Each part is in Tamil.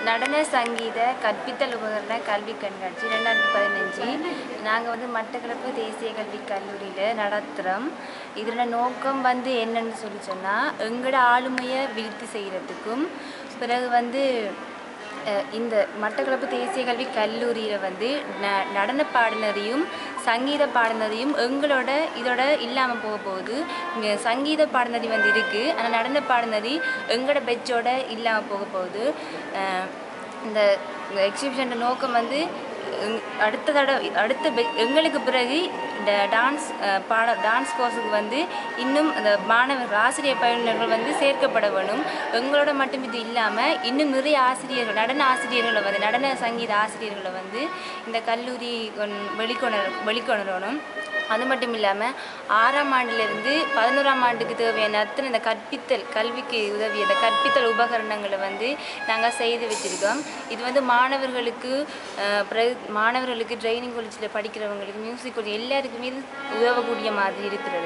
நடன சங்கீத கற்பித்தல் உபகரண கல்வி கண்காட்சி ரெண்டாயிரத்தி பதினஞ்சு நாங்கள் வந்து மட்டக்களப்பு தேசிய கல்வி கல்லூரியில் நடத்துகிறோம் இதோட நோக்கம் வந்து என்னன்னு சொல்லி சொன்னால் எங்களோட ஆளுமையை விருத்தி செய்கிறதுக்கும் பிறகு வந்து அஹ், இந்த மட்டக்களப்பு தேசிய கல்வி கல்லூரியில் வந்து ந நடன பாடனரையும் சங்கீத பாடனரையும் எங்களோட இதோட இல்லாமல் போக போகுது இங்க சங்கீத பாடநெறி வந்து இருக்குது ஆனால் நடன பாடநெறி எங்களோட பெச்சோட இல்லாமல் போக போகுது அஹ், இந்த எக்ஸிபிஷன் நோக்கம் வந்து எங்- அடுத்த தடவை அடுத்த பெ- எங்களுக்கு பிறகு இந்த டான்ஸ் அஹ், பாட டான்ஸ் கோர்ஸுக்கு வந்து இன்னும் அந்த மாணவர்கள் ஆசிரியர் பயிலுனர்கள் வந்து சேர்க்கப்பட வேணும் எங்களோட மட்டும் இது இல்லாமல் இன்னும் நிறைய ஆசிரியர்கள் நடன ஆசிரியர்களை வந்து நடன சங்கீத ஆசிரியர்களை வந்து இந்த கல்லூரி கொண்- வெளிக்கொணர் வெளிக்கொணரணும் அது மட்டும் இல்லாமல் ஆறாம் ஆண்டிலிருந்து பதினோராம் ஆண்டுக்கு தேவையான அத்தனை இந்த கற்பித்தல் கல்விக்கு உதவிய இந்த கற்பித்தல் உபகரணங்களை வந்து நாங்கள் செய்து வச்சுருக்கோம் இது வந்து மாணவர்களுக்கு அஹ், பிறகு மாணவர்களுக்கு ட்ரைனிங் காலேஜில் படிக்கிறவங்களுக்கு மியூசிக் காலேஜ் எல்லாருக்குமே இது உதவக்கூடிய மாதிரி இருக்கிறது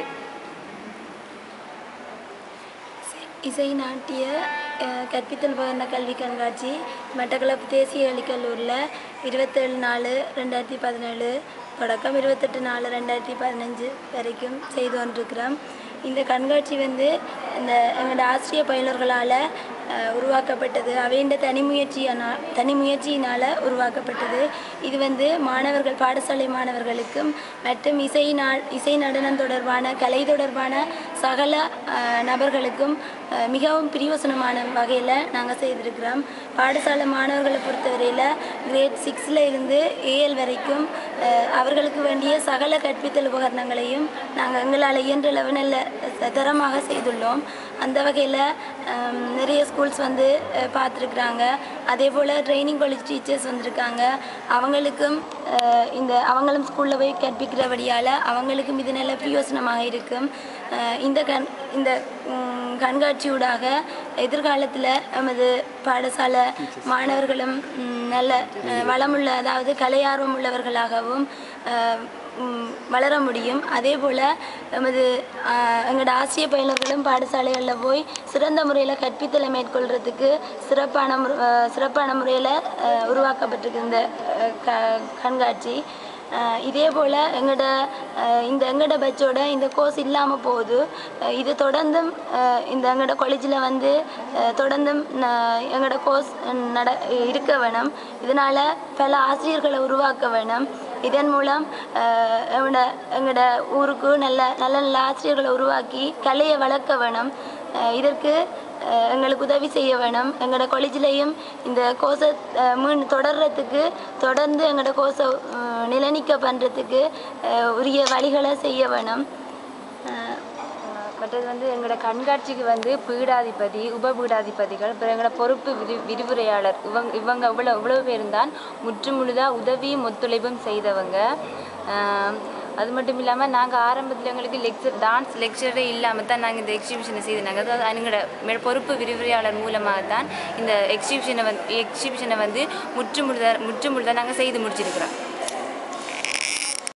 இசை நாட்டிய அஹ், கற்பித்தல் உபகரண கல்வி கண்காட்சி மட்டக்களப்பு தேசிய கல்விக் கல்லூரியில் இருபத்தேழு நாலு ரெண்டாயிரத்தி பதினேழு தொடக்கம் இருபத்தெட்டு நாலு ரெண்டாயிரத்தி பதினஞ்சு வரைக்கும் செய்து கொண்டிருக்கிறோம் இந்த கண்காட்சி வந்து இந்த எங்களோட ஆசிரியர் பயிலர்களால் அஹ், உருவாக்கப்பட்டது அவையின் தனி முயற்சியான தனி முயற்சியினால் உருவாக்கப்பட்டது இது வந்து மாணவர்கள் பாடசாலை மாணவர்களுக்கும் மற்றும் இசை நா இசை நடனம் தொடர்பான கலை தொடர்பான சகல அஹ், நபர்களுக்கும் அஹ், மிகவும் பிரியோசனமான வகையில் நாங்கள் செய்திருக்கிறோம் பாடசாலை மாணவர்களை பொறுத்தவரையில் கிரேட் சிக்ஸில் இருந்து ஏஎல் வரைக்கும் அஹ், அவர்களுக்கு வேண்டிய சகல கற்பித்தல் உபகரணங்களையும் நாங்கள் எங்களால் இயன்ற லெவனில் தரமாக செய்துள்ளோம் அந்த வகையில் நிறைய ஸ்கூல்ஸ் வந்து அஹ், பார்த்துருக்குறாங்க அதே போல் ட்ரைனிங் காலேஜ் டீச்சர்ஸ் வந்திருக்காங்க அவங்களுக்கும் அஹ், இந்த அவங்களும் ஸ்கூலில் போய் கற்பிக்கிறபடியால் அவங்களுக்கும் இது நல்ல பிரயோசனமாக இருக்கும் அஹ், இந்த கண் இந்த ம், கண்காட்சியூடாக எதிர்காலத்தில் நமது பாடசாலை மாணவர்களும் ம், நல்ல அஹ், வளமுள்ள அதாவது கலையார்வம் உள்ளவர்களாகவும் அஹ், ம், வளர முடியும் அதே போல் நமது அஹ், எங்களோட ஆசிரிய பயிலர்களும் பாடசாலைகளில் போய் சிறந்த முறையில் கற்பித்தலை மேற்கொள்கிறதுக்கு சிறப்பான முற- அஹ், சிறப்பான முறையில் உருவாக்கப்பட்டிருக்கு இந்த அஹ், க கண்காட்சி அஹ், இதே போல் எங்களோட அஹ், இந்த எங்களோட பட்சோட இந்த கோர்ஸ் இல்லாமல் போகுது அஹ், இது தொடர்ந்தும் அஹ், இந்த எங்களோட காலேஜில் வந்து அஹ், தொடர்ந்தும் ந- எங்களோட கோர்ஸ் நட இருக்க வேணும் இதனால் பல ஆசிரியர்களை உருவாக்க வேணும் இதன் மூலம் அஹ், எங்களோட எங்களோட ஊருக்கு நல்ல நல்ல நல்ல ஆசிரியர்களை உருவாக்கி கலையை வளர்க்க வேணும் அஹ், இதற்கு அஹ், எங்களுக்கு உதவி செய்ய வேணும் எங்களோட காலேஜிலையும் இந்த கோர்ஸை மீன் தொடர்றதுக்கு தொடர்ந்து எங்களோட கோர்ஸை நிலநிக்க பண்ணுறதுக்கு உரிய வழிகளை செய்ய வேணும் அஹ், மற்றது வந்து எங்களோட கண்காட்சிக்கு வந்து பீடாதிபதி உப பீடாதிபதிகள் அப்புறம் எங்களோட பொறுப்பு விரி விரிவுரையாளர் இவங்க இவங்க இவ்வளோ இவ்வளோ பேரும் தான் முற்று முழுதாக உதவியும் ஒத்துழைப்பும் செய்தவங்க ஆம், அது மட்டும் இல்லாமல் நாங்கள் ஆரம்பத்தில் எங்களுக்கு லெக்சர் டான்ஸ் லெக்சரே இல்லாமல் தான் நாங்கள் இந்த எக்ஸிபிஷனை செய்தாங்க அதாவது எங்களோட மே- பொறுப்பு விரிவுரையாளர் மூலமாக தான் இந்த எக்ஸிபிஷனை வந்து எக்ஸிபிஷனை வந்து முற்று முழுதாக முற்று முழுதாக நாங்கள் செய்து முடிச்சிருக்கிறோம்